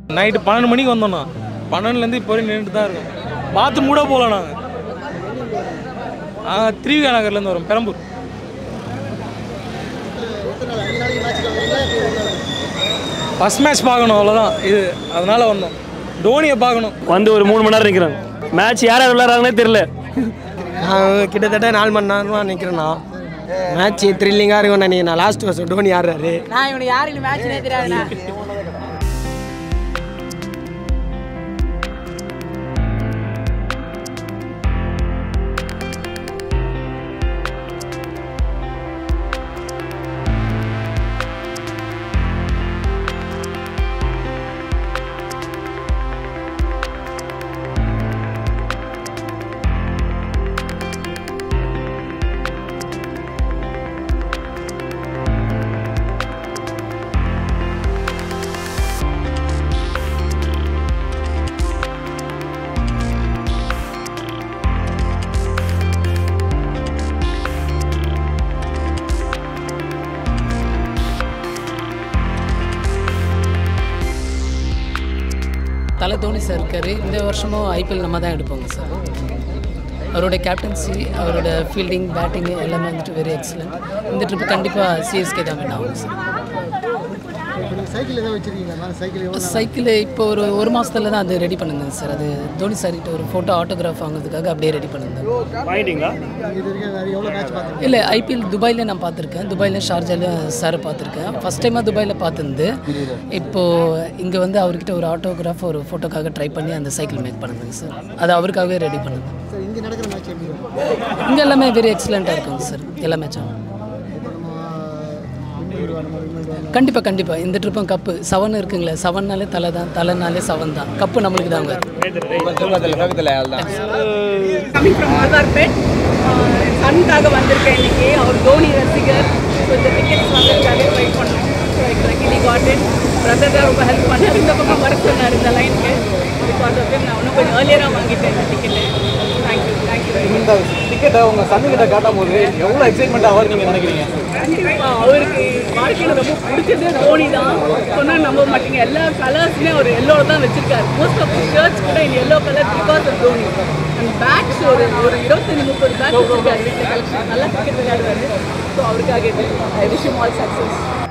night பன்னெண்டு மணிக்கு வந்தோண்ணா பன்னெண்டுலேருந்து இப்போ வரையும் நின்றுட்டு தான் இருக்கோம் பாத்ரூம் கூட போகல நாங்கள் நாங்கள் திருவிகா நகர்லேருந்து வரோம் பெரம்பூர் ஃபஸ்ட் மேட்ச் பார்க்கணும் அவ்வளோதான் இது அதனால் வந்தோம் டோனியை பார்க்கணும் வந்து ஒரு மூணு மணி நேரம் நிற்கிறோம் மேட்ச் யார் யார் விளையாடுறாங்கன்னே தெரியல நான் கிட்டத்தட்ட நாலு மணி நேரமாக நிற்கிறேண்ணா மேட்ச் த்ரில்லிங்காக இருக்கும் நினைக்கிறேன் லாஸ்ட் வருஷம் டோனி ஆடுறாரு நான் இவனுக்கு யாருக்கு மேட்ச்னே தெரியாதுண்ணா தலை தோனி சார் இருக்காரு இந்த வருஷமும் ஐபிஎல் நம்ம தான் எடுப்போங்க சார் அவரோட கேப்டன்சி அவரோட ஃபீல்டிங் பேட்டிங் எல்லாமே வந்துட்டு வெரி எக்ஸலண்ட் இந்த ட்ரிப் கண்டிப்பாக சிஎஸ்கே தான் வின் ஆகும் சார் சைக்கிள் எதாவது வச்சிருக்கீங்களா சைக்கிள் எவ்வளோ சைக்கிள் இப்போ ஒரு ஒரு மாதத்துல தான் அது ரெடி பண்ணுங்க சார் அது தோனி சார்கிட்ட ஒரு ஃபோட்டோ ஆட்டோகிராஃப் வாங்குறதுக்காக அப்படியே ரெடி பண்ணுங்க வாங்கிட்டீங்களா இது வரைக்கும் வேறு எவ்வளோ மேட்ச் பார்த்தீங்க இல்லை ஐபிஎல் துபாயில் நான் பார்த்துருக்கேன் துபாயில் ஷார்ஜால சார் பார்த்துருக்கேன் ஃபஸ்ட் டைமாக துபாயில் பார்த்துருந்து இப்போது இங்கே வந்து அவர்கிட்ட ஒரு ஆட்டோகிராஃப் ஒரு ஃபோட்டோக்காக ட்ரை பண்ணி அந்த சைக்கிள் மேக் பண்ணுங்க சார் அது அவருக்காகவே ரெடி பண்ணுங்க சார் இங்கே நடக்கிற மேட்ச் எப்படி இருக்கும் இங்கே எல்லாமே வெரி எக்ஸலண்ட்டாக இருக்குங்க சார் எல்லா மேட்சும் கண்டிப்பாக கண்டிப்பாக இந்த ட்ரிப்பும் கப்பு செவன் இருக்குங்களே செவன்னாலே தலை தான் தலைனாலே செவன் தான் கப்பு நம்மளுக்கு தாங்க கமிங் ஃப்ரம் ஆதார்பேட் சனுக்காக வந்திருக்கேன் இன்னைக்கு அவர் தோனி ரசிகர் ஸோ இந்த டிக்கெட்ஸ் வந்ததுக்காக ட்ரை பண்ணோம் so exactly got it brother தான் ரொம்ப ஹெல்ப் பண்ணார் இந்த பக்கம் வர சொன்னார் இந்த லைனுக்கு பிகாஸ் ஆஃப் நான் இன்னும் கொஞ்சம் ஏர்லியராக வாங்கிட்டேன் இந்த ticket thank you thank you very much இந்த டிக்கெட்டை உங்கள் சன்னுக்கிட்ட காட்டும் போது எவ்வளோ எக்ஸைட்மெண்ட் ஆவார் நீங்கள் நினைக்கிறீங்க கண்டிப்பா அவருக்கு வாழ்க்கையில் ரொம்ப பிடிச்சது தோனி தான் சொன்னால் நம்ப மாட்டீங்க எல்லா கலர்ஸுமே அவர் எல்லோ தான் வச்சிருக்காரு மோஸ்ட் ஆஃப் ஷர்ட்ஸ் கூட இந்த yellow colour because of Dhoni and bags ஒரு ஒரு இருபத்தஞ்சு முப்பது பேக் வச்சிருக்காரு வீட்டில் கலெக்ஷன் நல்லா கிரிக்கெட் விளையாடுவாரு ஸோ அவருக்காக ஐ விஷ் ஆல் சக்ஸஸ்